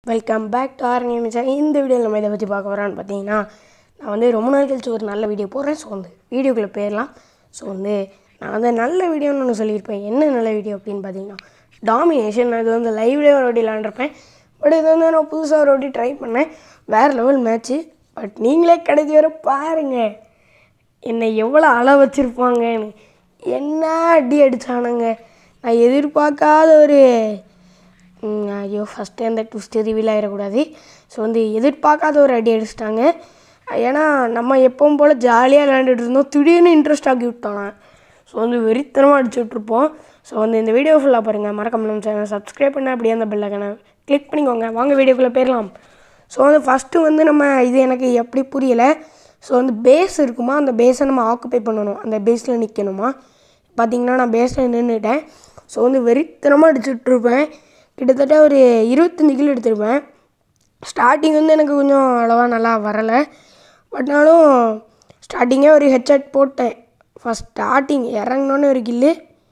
welcome back to our நேமிச்சா இந்த வீடியோவில் நம்ம இதை பற்றி பார்க்க வரோன்னு பார்த்தீங்கன்னா நான் வந்து ரொம்ப நாள் கழிச்சு ஒரு நல்ல வீடியோ போடுறேன் ஸோ வந்து வீடியோக்குள்ளே போயிடலாம் ஸோ வந்து நான் வந்து நல்ல வீடியோன்னு ஒன்று சொல்லியிருப்பேன் என்ன நல்ல வீடியோ அப்படின்னு பார்த்தீங்கன்னா டாமினேஷன் நான் இது வந்து லைவ்லேயே ஒரு வாட்டி விளாண்டுருப்பேன் பட் இது வந்து நான் புதுசாக ஒரு வாட்டி ட்ரை பண்ணேன் வேறு லெவல் மேட்ச்சு பட் நீங்களே கிடைச்சி வர பாருங்கள் என்னை எவ்வளோ அள வச்சுருப்பாங்கன்னு என்ன அடி அடித்தானுங்க நான் எதிர்பார்க்காத ஒரு ம், ஐயோ ஃபஸ்ட்டு அந்த ட்விஸ்ட்டு ரிவீல் ஆகிடக்கூடாது ஸோ வந்து எதிர்பார்க்காத ஒரு அடி அடிச்சிட்டாங்க ஏன்னா நம்ம எப்பவும் போல் ஜாலியாக விளையாண்டுட்டு இருந்தோம் திடீர்னு இன்ட்ரெஸ்ட் ஆக்கி விட்டாங்க ஸோ வந்து வெறித்தனமாக அடிச்சு விட்ருப்போம் ஸோ வந்து இந்த வீடியோ ஃபுல்லாக பாருங்கள் மறக்காம நம்ம சேனல் சப்ஸ்கிரைப் பண்ண அப்படியே அந்த பெல்லைக்கனை கிளிக் பண்ணிக்கோங்க வாங்க வீடியோக்குள்ளே போயிடலாம் ஸோ வந்து ஃபஸ்ட்டு வந்து நம்ம இது எனக்கு எப்படி புரியலை ஸோ வந்து பேஸ் இருக்குமா அந்த பேஸை நம்ம ஆக்குப்பை பண்ணணும் அந்த பேஸில் நிற்கணுமா பார்த்தீங்கன்னா நான் பேஸில் நின்றுட்டேன் ஸோ வந்து வெறித்தனமாக அடிச்சுட்ருப்பேன் கிட்டத்தட்ட ஒரு இருபத்தஞ்சு கிலோ எடுத்திருப்பேன் ஸ்டார்டிங் வந்து எனக்கு கொஞ்சம் அவ்வளோவா நல்லா வரலை பட்னாலும் ஸ்டார்டிங்கே ஒரு ஹெட்செட் போட்டேன் ஃபஸ்ட் ஸ்டார்டிங் இறங்கினோன்னே ஒரு கில்லு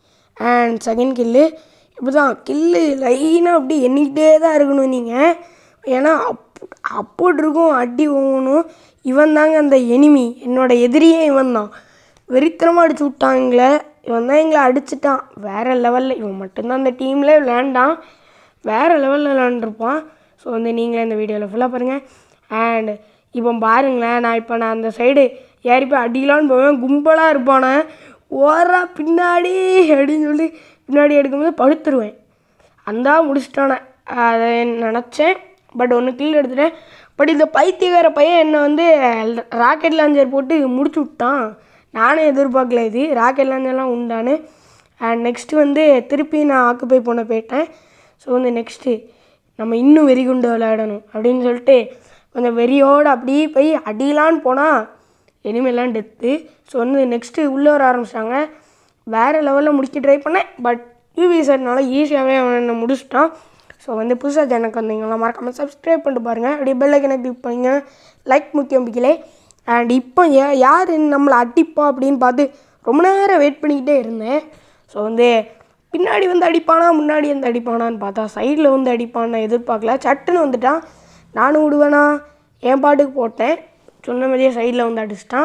அண்ட் செகண்ட் கில்லு இப்படி தான் கில்லு லைனாக அப்படி எண்ணிக்கிட்டே தான் இருக்கணும் நீங்கள் ஏன்னா அப் அப்போட்டு இருக்கும் அடி ஒவ்வொன்றும் இவன் தாங்க அந்த எனிமி என்னோட எதிரியே இவன் தான் வெறித்தனமாக அடிச்சு விட்டாங்களே இவன் தான் எங்களை அடிச்சிட்டான் வேறு லெவலில் இவன் மட்டும்தான் அந்த டீமில் விளையாண்டான் வேறு லெவலில் விளாண்டுருப்பான் ஸோ வந்து நீங்களே இந்த வீடியோவில் ஃபுல்லாக பாருங்கள் அண்ட் இப்போ பாருங்களேன் நான் இப்போ நான் அந்த சைடு ஏறி போய் அடிக்கலான்னு போவேன் கும்பலாக இருப்பானே ஓரா பின்னாடி அப்படின்னு சொல்லி பின்னாடி எடுக்கும்போது படுத்துருவேன் அந்தா முடிச்சிட்டானே அதை நினச்சேன் பட் ஒன்று கீழே எடுத்துட்டேன் பட் இந்த பைத்தியக்கார பையன் என்னை வந்து ராக்கெட் லாஞ்சர் போட்டு முடிச்சு விட்டான் நானே எதிர்பார்க்கல இது ராக்கெட் லாஞ்சர்லாம் உண்டான்னு அண்ட் நெக்ஸ்ட்டு வந்து திருப்பி நான் ஆக்குப்பை போன போயிட்டேன் ஸோ வந்து நெக்ஸ்ட்டு நம்ம இன்னும் வெறி குண்டு விளையாடணும் அப்படின்னு சொல்லிட்டு கொஞ்சம் வெறியோடு அப்படியே போய் அடிலான்னு போனால் இனிமேலாம் டெத்து ஸோ வந்து நெக்ஸ்ட்டு உள்ளே வர ஆரம்பிச்சிட்டாங்க வேறு லெவலில் முடிக்க ட்ரை பண்ணேன் பட் யூவி சார்னால ஈஸியாகவே அவன் என்னை முடிச்சிட்டான் ஸோ வந்து புதுசாக ஜனக்கு வந்தீங்களா மறக்காமல் சப்ஸ்கிரைப் பண்ணிட்டு பாருங்கள் அப்படியே பெல் ஐக்கனை கிளிக் பண்ணுங்க லைக் முக்கியம் பிக்கலே அண்ட் இப்போ ஏ யார் நம்மளை அடிப்பா அப்படின்னு பார்த்து ரொம்ப நேரம் வெயிட் பண்ணிக்கிட்டே இருந்தேன் ஸோ வந்து பின்னாடி வந்து அடிப்பானா முன்னாடி வந்து அடிப்பானான்னு பார்த்தா சைடில் வந்து அடிப்பான்னு நான் எதிர்பார்க்கல சட்டுன்னு வந்துட்டான் நானும் விடுவேனா என் பாட்டுக்கு போட்டேன் சொன்ன மாதிரியே சைடில் வந்து அடிச்சிட்டான்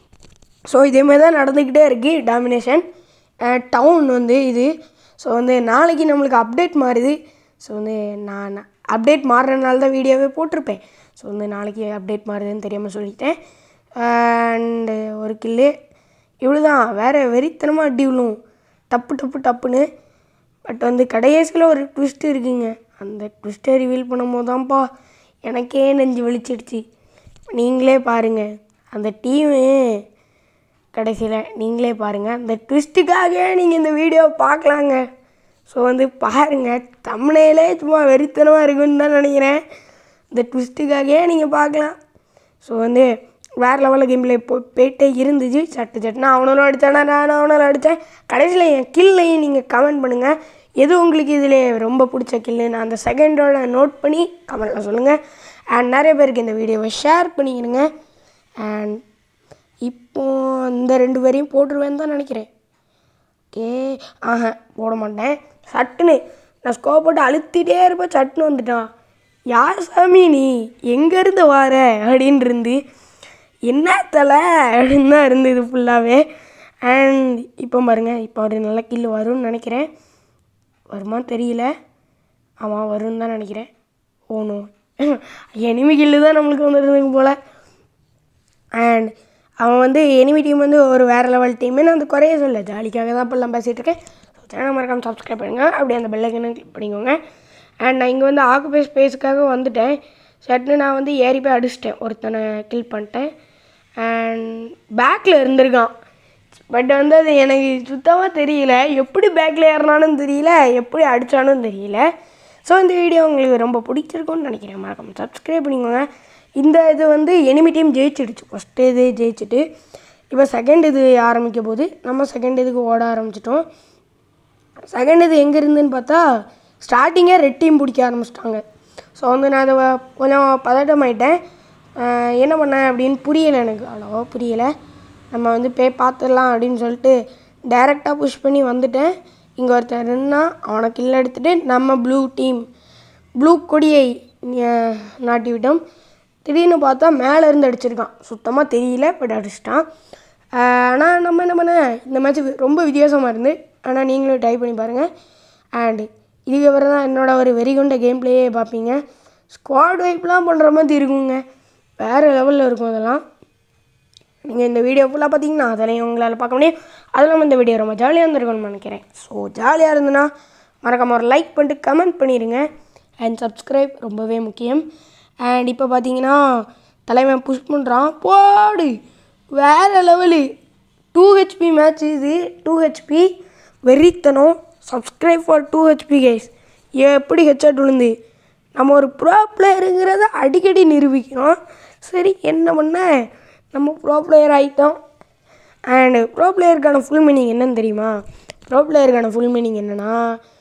ஸோ இதேமாதிரி தான் நடந்துக்கிட்டே இருக்குது டாமினேஷன் டவுன் வந்து இது ஸோ வந்து நாளைக்கு நம்மளுக்கு அப்டேட் மாறுது ஸோ வந்து நான் அப்டேட் மாறுறதுனால தான் வீடியோவே போட்டிருப்பேன் ஸோ வந்து நாளைக்கு அப்டேட் மாறுதுன்னு தெரியாமல் சொல்லிட்டேன் அண்டு ஒரு கில்லு இவ்வளோ தான் வேறு வெறித்தனமாக அடி விழும் டப்பு டப்பு டப்புன்னு பட் வந்து கடைசியில் ஒரு ட்விஸ்ட் இருக்குங்க அந்த ட்விஸ்ட்டை ரிவீல் பண்ணும்போது தான்ப்பா எனக்கே நெஞ்சு வலிச்சிடுச்சு நீங்களே பாருங்கள் அந்த டீமு கடைசியில் நீங்களே பாருங்கள் அந்த ட்விஸ்ட்டுக்காகவே நீங்கள் இந்த வீடியோ பார்க்கலாங்க ஸோ வந்து பாருங்கள் தமிழையிலே சும்மா வெறித்தனமாக இருக்குன்னு தான் நினைக்கிறேன் இந்த ட்விஸ்ட்டுக்காகவே நீங்கள் பார்க்கலாம் ஸோ வந்து வேறு லெவலில் கேம்ல போ போயிட்டே இருந்துச்சு சட்டு சட்டுனா அவனும் அடித்தானா நானும் அவனாலும் அடித்தேன் கடைசியில் என் கில்லையும் நீங்கள் கமெண்ட் பண்ணுங்கள் எது உங்களுக்கு இதில் ரொம்ப பிடிச்ச கில்லு நான் அந்த செகண்டோட நோட் பண்ணி கமெண்ட்டில் சொல்லுங்கள் அண்ட் நிறைய பேருக்கு இந்த வீடியோவை ஷேர் பண்ணிக்கிடுங்க அண்ட் இப்போ இந்த ரெண்டு பேரையும் போட்டுருவேன்னு தான் நினைக்கிறேன் ஓகே ஆஹா போட மாட்டேன் சட்டுன்னு நான் ஸ்கோப் போட்டு அழுத்திட்டே இருப்பேன் சட்டுன்னு வந்துட்டான் யார் சாமி நீ எங்கேருந்து வார அப்படின்னு இருந்து என்ன தலை அப்படின்னு தான் இருந்தது ஃபுல்லாகவே அண்ட் இப்போ பாருங்கள் இப்போ ஒரு நல்ல கில் வரும்னு நினைக்கிறேன் வருமா தெரியல ஆமாம் வரும்னு தான் நினைக்கிறேன் ஓணும் எனிமி கில்லு தான் நம்மளுக்கு வந்துருந்துங்க போல் அண்ட் அவன் வந்து எனிமி டீம் வந்து ஒரு வேறு லெவல் டீம்னு அந்த குறைய சொல்ல ஜாலிக்காக தான் இப்போல்லாம் பேசிகிட்டு இருக்கேன் ஸோ சேனல் மறக்காம சப்ஸ்கிரைப் பண்ணுங்கள் அப்படியே அந்த பெல்லைக்கனை கிளிக் பண்ணிக்கோங்க அண்ட் நான் இங்கே வந்து ஆக்குபை ஸ்பேஸுக்காக வந்துட்டேன் சட்டுன்னு நான் வந்து ஏறி போய் அடிச்சிட்டேன் ஒருத்தனை கில் பண்ணிட்டேன் அண்ட் பேக்கில் இருந்திருக்கான் பட் வந்து அது எனக்கு சுத்தமாக தெரியல எப்படி பேக்கில் ஏறினானும் தெரியல எப்படி அடித்தானும் தெரியல ஸோ இந்த வீடியோ உங்களுக்கு ரொம்ப பிடிச்சிருக்கும்னு நினைக்கிறேன் மறக்காம சப்ஸ்கிரைப் பண்ணிக்கோங்க இந்த இது வந்து எனிமி டீம் ஜெயிச்சிடுச்சு ஃபஸ்ட்டு இது ஜெயிச்சுட்டு இப்போ செகண்ட் இது ஆரம்பிக்க போது நம்ம செகண்ட் இதுக்கு ஓட ஆரம்பிச்சிட்டோம் செகண்ட் இது எங்கே இருந்துன்னு பார்த்தா ஸ்டார்டிங்கே ரெட் டீம் பிடிக்க ஆரம்பிச்சிட்டாங்க ஸோ வந்து நான் அதை வ- கொஞ்சம் பதட்டமாயிட்டேன் ஆஹ் என்ன பண்ணேன் அப்படின்னு புரியலை எனக்கு அவ்வளோவா புரியலை நம்ம வந்து போய் பார்த்துடலாம் அப்படின்னு சொல்லிட்டு டைரெக்டாக புஷ் பண்ணி வந்துட்டேன் இங்கே ஒருத்தன் நின்னா அவனை கில் எடுத்துகிட்டு நம்ம ப்ளூ டீம் ப்ளூ கொடியை நா- நாட்டி விட்டோம் திடீர்னு பார்த்தா மேலே இருந்து அடிச்சிருக்கான் சுத்தமாக தெரியல பட் அடிச்சிட்டான் ஆனால் நம்ம என்ன பண்ண இந்த மேட்ச் ரொம்ப வித்தியாசமாக இருந்து ஆனால் நீங்களும் ட்ரை பண்ணி பாருங்கள் அண்ட் இதுக்கப்புறம் தான் என்னோட ஒரு வெறி கொண்ட கேம் பிளேயே பார்ப்பீங்க ஸ்குவாட் வைப்லாம் பண்ணுற மாதிரி இருக்குங்க வேறு லெவலில் இருக்கும் அதெல்லாம் நீங்கள் இந்த வீடியோ ஃபுல்லாக பார்த்தீங்கன்னா அதிலையும் உங்களால் பார்க்க முடியும் அதில் இந்த வீடியோ ரொம்ப ஜாலியாக இருந்திருக்கும்னு நினைக்கிறேன் ஸோ ஜாலியாக இருந்ததுன்னா மறக்காம ஒரு லைக் பண்ணிட்டு கமெண்ட் பண்ணிடுங்க அண்ட் சப்ஸ்கிரைப் ரொம்பவே முக்கியம் அண்ட் இப்போ பார்த்தீங்கன்னா தலைவன் புஷ் பண்ணுறான் போடு வேறு லெவலு டூ ஹெச்பி மேட்ச் இது டூ ஹெச்பி வெறித்தனம் subscribe for two HP guys எப்படி ஹெட்செட் விழுந்து நம்ம ஒரு ப்ரோ பிளேயருங்கிறத அடிக்கடி நிரூபிக்கிறோம் சரி என்ன பண்ண நம்ம ப்ரோ பிளேயர் ஆகிட்டோம் அண்ட் ப்ரோ பிளேயருக்கான ஃபுல் மீனிங் என்னன்னு தெரியுமா ப்ரோ பிளேயருக்கான ஃபுல் மீனிங் என்னென்னா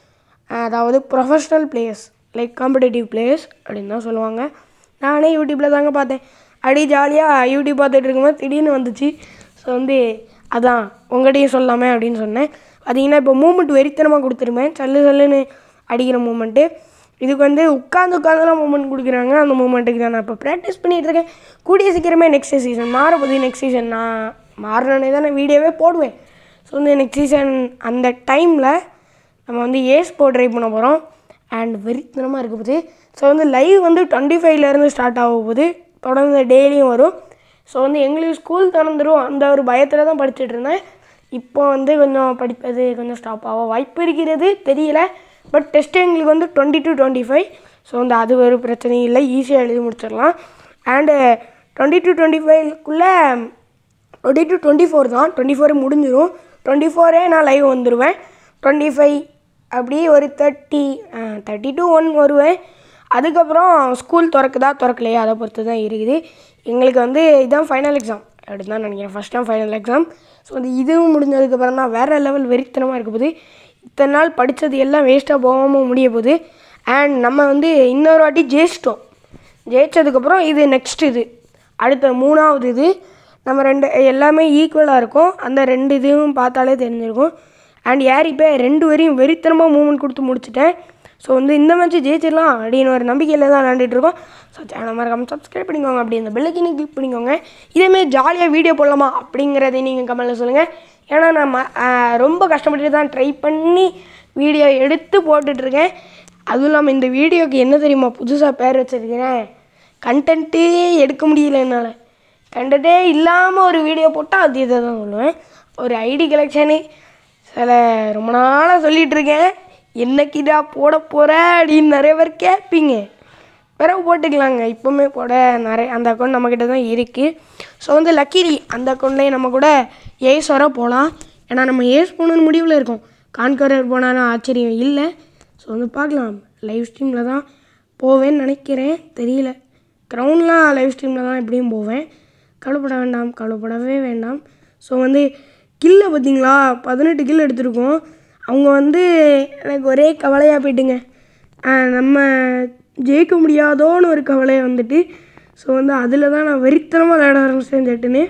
அதாவது professional players like competitive players அப்படின்னு தான் சொல்லுவாங்க நானே யூடியூப்பில் தாங்க பார்த்தேன் அடி ஜாலியாக யூடியூப் பார்த்துட்டு இருக்கும்போது திடீர்னு வந்துச்சு ஸோ வந்து அதான் உங்கள்கிட்டையும் சொல்லாமே அப்படின்னு சொன்னேன் பார்த்தீங்கன்னா இப்போ மூமெண்ட் வெறித்தனமாக கொடுத்துருப்பேன் சல்லு சல்லுன்னு அடிக்கிற மூமெண்ட்டு இதுக்கு வந்து உட்காந்து உட்காந்துலாம் மூமெண்ட் கொடுக்குறாங்க அந்த மூமெண்ட்டுக்கு தான் நான் இப்போ ப்ராக்டிஸ் பண்ணிகிட்டு இருக்கேன் கூடிய சீக்கிரமே நெக்ஸ்ட் சீசன் மாற போகுது நெக்ஸ்ட் சீசன் நான் மாறினே தான் நான் வீடியோவே போடுவேன் ஸோ வந்து நெக்ஸ்ட் சீசன் அந்த டைமில் நம்ம வந்து ஏ ஸ்போர்ட் ட்ரை பண்ண போகிறோம் அண்ட் வெறித்தனமாக இருக்க போகுது ஸோ வந்து லைவ் வந்து டுவெண்ட்டி ஃபைவ்லேருந்து ஸ்டார்ட் ஆக போகுது தொடர்ந்து டெய்லியும் வரும் ஸோ வந்து எங்களுக்கு ஸ்கூல் திறந்துரும் அந்த ஒரு பயத்தில் தான் படிச்சுட்டு இருந்தேன் இப்போ வந்து கொஞ்சம் படிப்பது கொஞ்சம் ஸ்டாப் ஆக வாய்ப்பு இருக்கிறது தெரியல பட் டெஸ்ட் எங்களுக்கு வந்து twenty to twenty five so வந்து அது ஒரு பிரச்சனையும் இல்லை ஈஸியாக எழுதி முடிச்சிடலாம் அண்டு டுவெண்ட்டி டு டுவெண்ட்டி ஃபைவ்க்குள்ளே டுவெண்ட்டி டு டுவெண்ட்டி ஃபோர் தான் டுவெண்ட்டி ஃபோர் முடிஞ்சிடும் டுவெண்ட்டி ஃபோரே நான் லைவ் வந்துடுவேன் டுவெண்ட்டி ஃபைவ் அப்படியே ஒரு தேர்ட்டி தேர்ட்டி டு ஒன் வருவேன் அதுக்கப்புறம் ஸ்கூல் திறக்குதா திறக்கலையா அதை பொறுத்து தான் இருக்குது எங்களுக்கு வந்து இதுதான் ஃபைனல் எக்ஸாம் அப்படி தான் நினைக்கிறேன் first time final exam so வந்து இதுவும் முடிஞ்சதுக்கப்புறம் தான் வேறு லெவல் வெறித்தனமாக இருக்க போகுது இத்தனை நாள் படித்தது எல்லாம் வேஸ்ட்டாக போகாமல் முடிய போகுது அண்ட் நம்ம வந்து இன்னொரு வாட்டி ஜெயிச்சிட்டோம் ஜெயிச்சதுக்கப்புறம் இது நெக்ஸ்ட் இது அடுத்த மூணாவது இது நம்ம ரெண்டு எல்லாமே ஈக்குவலாக இருக்கும் அந்த ரெண்டு இதுவும் பார்த்தாலே தெரிஞ்சிருக்கும் அண்ட் யார் இப்போ ரெண்டு வரையும் வெறித்தனமாக மூவ்மெண்ட் கொடுத்து முடிச்சிட்டேன் ஸோ வந்து இந்த மேட்ச் ஜெயிச்சிடலாம் அப்படின்னு ஒரு நம்பிக்கையில் தான் விளாண்டுட்டு இருக்கோம் ஸோ சேனல் மறக்காம சப்ஸ்கிரைப் பண்ணிக்கோங்க அப்படி இந்த பெல்லைக்கினு கிளிக் பண்ணிக்கோங்க இதேமாரி ஜாலியாக வீடியோ போடலாமா அப்படிங்கிறதை நீங்கள் கமெண்ட்டில் சொல்லுங்கள் ஏன்னா நான் ம- ஆஹ் ரொம்ப கஷ்டப்பட்டு தான் ட்ரை பண்ணி வீடியோ எடுத்து போட்டுட்ருக்கேன் அதுவும் இல்லாமல் இந்த வீடியோக்கு என்ன தெரியுமா புதுசாக பேர் வச்சுருக்கிறேன் கண்டென்ட்டே எடுக்க முடியல என்னால் கண்டென்ட்டே இல்லாமல் ஒரு வீடியோ போட்டால் அது இதை தான் சொல்லுவேன் ஒரு ஐடி கலெக்ஷனு சில ரொம்ப நாளாக சொல்லிகிட்டு இருக்கேன் என்னைக்கிடா போட போகிற அப்படின்னு நிறைய பேர் கேட்பீங்க பிறகு போட்டுக்கலாங்க இப்போவுமே போட நிறைய அந்த அக்கௌண்ட் நம்மக்கிட்ட தான் இருக்குது ஸோ வந்து லக்கிரி அந்த அக்கௌண்ட்லேயே நம்ம கூட ஏஸ் வர போகலாம் ஏன்னா நம்ம ஏஸ் போகணுன்னு முடிவில் இருக்கோம் கான்கரர் போனாலும் ஆச்சரியம் இல்லை ஸோ வந்து பார்க்கலாம் லைவ் ஸ்ட்ரீமில் தான் போவேன்னு நினைக்கிறேன் தெரியல க்ரௌண்ட்லாம் லைவ் ஸ்ட்ரீமில் தான் எப்படியும் போவேன் கவலைப்பட வேண்டாம் கவலைப்படவே வேண்டாம் ஸோ வந்து கில்லை பார்த்தீங்களா பதினெட்டு கில் எடுத்திருக்கோம் அவங்க வந்து எனக்கு ஒரே கவலையாக போயிட்டுங்க ஆஹ் நம்ம ஜெயிக்க முடியாதோன்னு ஒரு கவலை வந்துட்டு ஸோ வந்து அதில் தான் நான் வெறித்தனமாக விளையாட ஆரம்பிச்சேன் சட்டுன்னு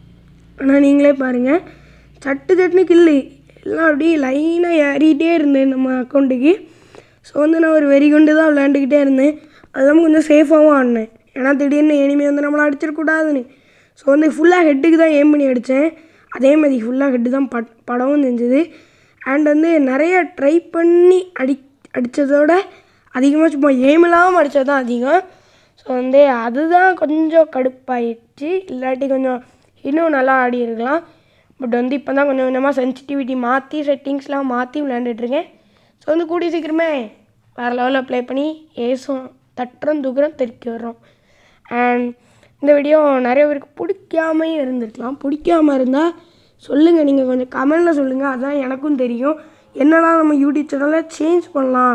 ஆனால் நீங்களே பாருங்கள் சட்டு சட்டுன்னு கில்லு எல்லாம் அப்படியே லைனாக ஏறிட்டே இருந்தேன் நம்ம அக்கௌண்ட்டுக்கு ஸோ வந்து நான் ஒரு வெறி கொண்டு தான் விளையாண்டுக்கிட்டே இருந்தேன் அது இல்லாமல் கொஞ்சம் சேஃபாகவும் ஆடினேன் ஏன்னா திடீர்னு எனிமே வந்து நம்மளை அடிச்சிடக்கூடாதுன்னு ஸோ வந்து ஃபுல்லாக ஹெட்டுக்கு தான் ஏம் பண்ணி அடித்தேன் அதே மாதிரி ஃபுல்லாக ஹெட்டு தான் பட் படவும் செஞ்சது அண்ட் வந்து நிறைய ட்ரை பண்ணி அடி அடித்ததோட அதிகமாக சும்மா ஏம் இல்லாமல் அடித்தது தான் அதிகம் ஸோ வந்து அதுதான் கொஞ்சம் கடுப்பாயிடுச்சு இல்லாட்டி கொஞ்சம் இன்னும் நல்லா ஆடி இருக்கலாம் பட் வந்து இப்போ தான் கொஞ்சம் கொஞ்சமாக சென்சிட்டிவிட்டி மாற்றி செட்டிங்ஸ்லாம் மாற்றி விளையாண்டுட்ருக்கேன் ஸோ வந்து கூடிய சீக்கிரமே வேறு லெவலில் ப்ளே பண்ணி ஏசும் தட்டுறோம் தூக்குறோம் தெறிக்க வர்றோம் அண்ட் இந்த வீடியோ நிறைய பேருக்கு பிடிக்காமையும் இருந்திருக்கலாம் பிடிக்காம இருந்தால் சொல்லுங்கள் நீங்கள் கொஞ்சம் கமெண்டில் சொல்லுங்கள் அதான் எனக்கும் தெரியும் என்னடா நம்ம யூடியூப் சேனலை சேஞ்ச் பண்ணலாம்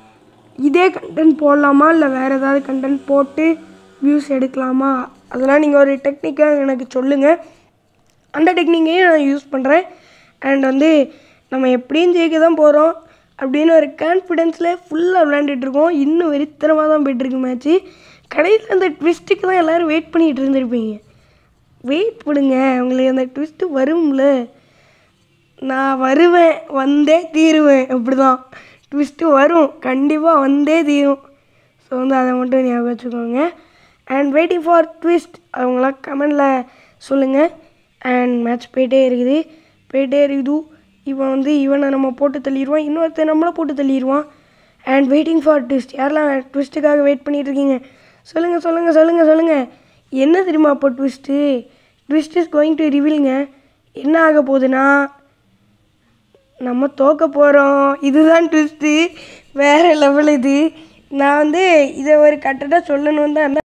இதே கண்டென்ட் போடலாமா இல்லை வேறு ஏதாவது கண்டென்ட் போட்டு வியூஸ் எடுக்கலாமா அதெல்லாம் நீங்கள் ஒரு டெக்னிக்காக எனக்கு சொல்லுங்கள் அந்த டெக்னிக்கையும் நான் யூஸ் பண்ணுறேன் அண்ட் வந்து நம்ம எப்படியும் ஜெயிக்க தான் போகிறோம் அப்படின்னு ஒரு கான்ஃபிடென்ஸில் ஃபுல்லாக விளையாண்டுட்டு இருக்கோம் இன்னும் வெறித்தனமாக தான் போயிட்டுருக்கு மேட்ச்சு கடைசியில் அந்த ட்விஸ்ட்டுக்கு தான் எல்லோரும் வெயிட் பண்ணிகிட்டு இருந்திருப்பீங்க வெயிட் பண்ணுங்க உங்களுக்கு அந்த ட்விஸ்ட்டு வரும்ல நான் வருவேன் வந்தே தீருவேன் அப்படி தான் ட்விஸ்ட்டு வரும் கண்டிப்பாக வந்தே தீரும் ஸோ வந்து அதை மட்டும் ஞாபகம் வச்சுக்கோங்க அண்ட் வெயிட்டிங் ஃபார் ட்விஸ்ட் அவங்களாம் கமெண்டில் சொல்லுங்கள் அண்ட் மேட்ச் போயிட்டே இருக்குது போயிட்டே இருக்குது இவன் வந்து இவனை நம்ம போட்டு தள்ளிடுவான் இன்னொருத்தன் நம்மளை போட்டு தள்ளிடுவான் அண்ட் வெயிட்டிங் ஃபார் ட்விஸ்ட் யாரெல்லாம் ட்விஸ்ட்டுக்காக வெயிட் பண்ணிட்டு இருக்கீங்க சொல்லுங்கள் சொல்லுங்கள் சொல்லுங்கள் சொல்லுங்கள் என்ன தெரியுமா அப்போ twist twist is going to ரிவீலுங்க என்ன ஆக போகுதுன்னா நம்ம தோக்க போகிறோம் இதுதான் ட்விஸ்ட்டு வேறு லெவல் இது நான் வந்து இதை ஒரு கட்டடாக சொல்லணும்னு தான் இருந்தேன்